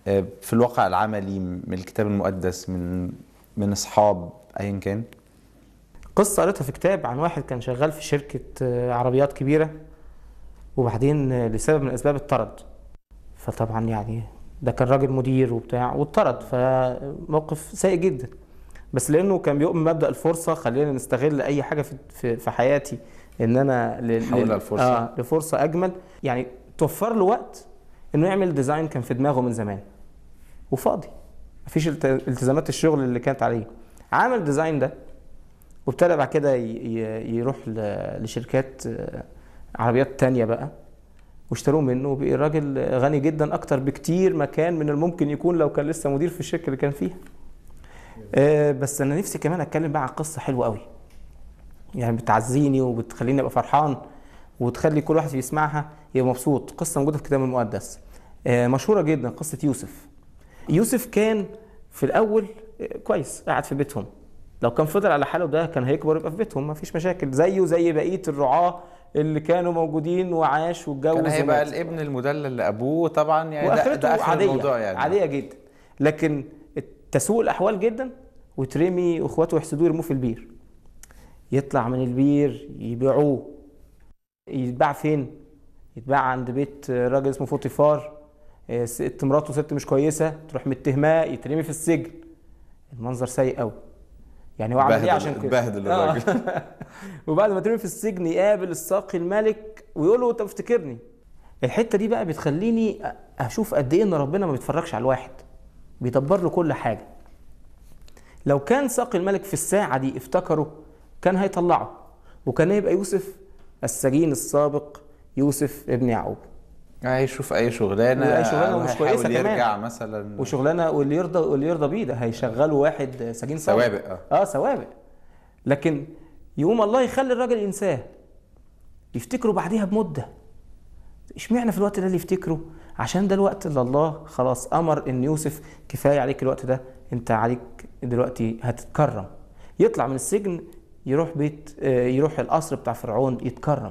آه، في الواقع العملي من الكتاب المقدس من من اصحاب ايا كان قصة قريتها في كتاب عن واحد كان شغال في شركة آه، عربيات كبيرة وبعدين آه، لسبب من الأسباب اتطرد فطبعا يعني ده كان راجل مدير وبتاع واتطرد فموقف سيء جدا بس لأنه كان بيؤمن بمبدأ الفرصة خلينا نستغل أي حاجة في في, في حياتي إن أنا ل- ل- حولها لفرصة. آه لفرصة أجمل يعني توفر له وقت إنه يعمل ديزاين كان في دماغه من زمان وفاضي مفيش الت- التزامات الشغل اللي كانت عليه عمل ديزاين ده وابتدى بعد كده ي- ي- يروح ل- لشركات آه، عربيات تانية بقى واشتروا منه وبقي راجل غني جدا اكتر بكتير ما كان من الممكن يكون لو كان لسه مدير في الشركه اللي كان فيها آه، بس انا نفسي كمان اتكلم بقى عن قصه حلوه قوي يعني بتعزيني وبتخليني ابقى فرحان وتخلي كل واحد يسمعها يبقى مبسوط قصه موجوده في الكتاب المقدس آه، مشهوره جدا قصه يوسف يوسف كان في الاول آه، كويس قاعد في بيتهم لو كان فضل على حاله ده كان هيكبر يبقى في بيتهم ما فيش مشاكل زيه زي بقيه الرعاه اللي كانوا موجودين وعاش واتجوز كان هيبقى ومات. الابن المدلل لابوه طبعا يعني ده, واخرته ده اخر عاديه الموضوع يعني عاديه جدا لكن تسوء الاحوال جدا وترمي اخواته يحسدوه يرموه في البير يطلع من البير يبيعوه يتباع فين يتباع عند بيت راجل اسمه فوطيفار آه، ست مراته ست مش كويسه تروح متهماه يترمي في السجن المنظر سيء قوي يعني هو عمل ايه بهدل- عشان كده بهدل آه. الراجل. وبعد ما ترمي في السجن يقابل الساقي الملك ويقول له انت بتفتكرني الحته دي بقى بتخليني أ- اشوف قد ايه ان ربنا ما بيتفرجش على الواحد بيدبر له كل حاجه لو كان ساقي الملك في الساعه دي افتكره كان هيطلعه وكان هيبقى يوسف السجين السابق يوسف ابن يعقوب هيشوف اي شغلانه أي شغلانة ومش هيحاول كويسة كمان. يرجع مثلا وشغلانه واللي يرضى واللي يرضى بيه ده هيشغلوا واحد سجين سابق سوابق اه اه سوابق لكن يقوم الله يخلي الراجل ينساه يفتكره بعديها بمده اشمعنى في الوقت ده اللي يفتكره عشان ده الوقت اللي الله خلاص امر ان يوسف كفايه عليك الوقت ده انت عليك دلوقتي هتتكرم يطلع من السجن يروح بيت آه، يروح القصر بتاع فرعون يتكرم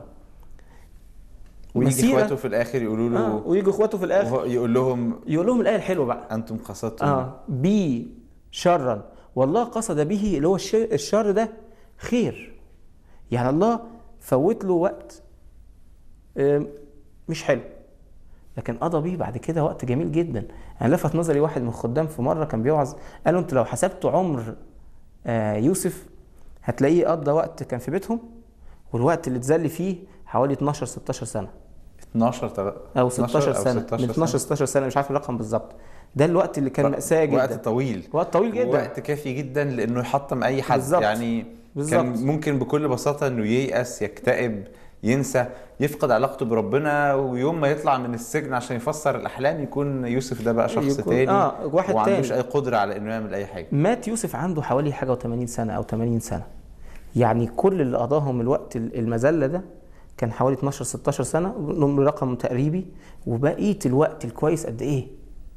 ويجي مسيرة- اخواته في الاخر يقولوا له آه ويجي اخواته في الاخر وهو يقول لهم يقول لهم الايه الحلوه بقى انتم قصدتم اه بي شرا والله قصد به اللي هو الش- الشر ده خير يعني الله فوت له وقت آم، مش حلو لكن قضى بيه بعد كده وقت جميل جدا انا لفت نظري واحد من الخدام في مره كان بيوعظ قال له انت لو حسبت عمر آه، يوسف هتلاقيه قضى وقت كان في بيتهم والوقت اللي اتذل فيه حوالي 12 16 سنه 12 تل... او 16 سنه من 16 12 16 سنه مش عارف الرقم بالظبط ده الوقت اللي كان مأساة جدا وقت طويل وقت طويل جدا وقت كافي جدا لانه يحطم اي حد بالظبط. يعني بالظبط. كان ممكن بكل بساطه انه ييأس يكتئب ينسى يفقد علاقته بربنا ويوم ما يطلع من السجن عشان يفسر الاحلام يكون يوسف ده بقى شخص يكون- تاني آه، واحد وما عندوش تاني. اي قدره على انه يعمل اي حاجه مات يوسف عنده حوالي حاجه و80 سنه او 80 سنه يعني كل اللي قضاهم الوقت المذله ده كان حوالي 12 16 سنه نم- رقم تقريبي وبقيه الوقت الكويس قد ايه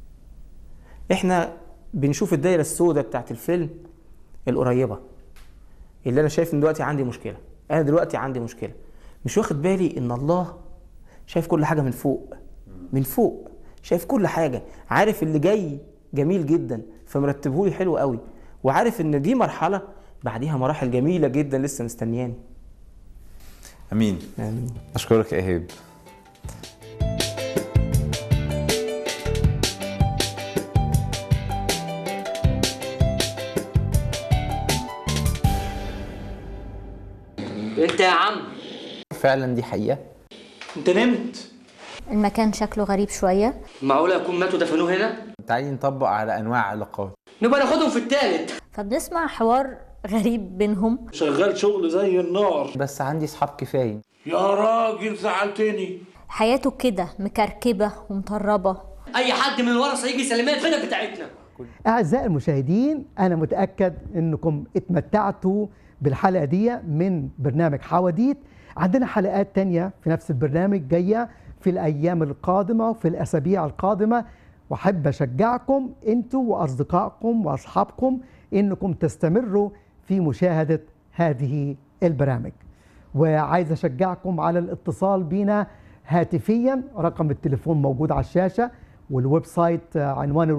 احنا بنشوف الدايره السوداء بتاعت الفيلم القريبه اللي انا شايف ان دلوقتي عندي مشكله انا دلوقتي عندي مشكله مش واخد بالي ان الله شايف كل حاجه من فوق من فوق شايف كل حاجه عارف اللي جاي جميل جدا فمرتبه لي حلو قوي وعارف ان دي مرحله بعديها مراحل جميله جدا لسه مستنياني امين يعني اشكرك يا ايهاب انت يا عم فعلا دي حقيقه انت نمت المكان شكله غريب شوية معقوله يكون ماتوا دفنوه هنا تعالي نطبق على انواع علاقات نبقى ناخدهم في التالت فبنسمع حوار غريب بينهم شغال شغل زي النار بس عندي اصحاب كفايه يا راجل زعلتني حياته كده مكركبة ومطربة اي حد من الورثه يجي يسلمها الفدا بتاعتنا أعزائي المشاهدين أنا متأكد أنكم اتمتعتوا بالحلقة دي من برنامج حواديت عندنا حلقات تانية في نفس البرنامج جاية في الأيام القادمة وفي الأسابيع القادمة وأحب أشجعكم أنتوا وأصدقائكم وأصحابكم أنكم تستمروا في مشاهدة هذه البرامج وعايز أشجعكم على الاتصال بينا هاتفيا رقم التليفون موجود على الشاشة والويب سايت آه، عنوان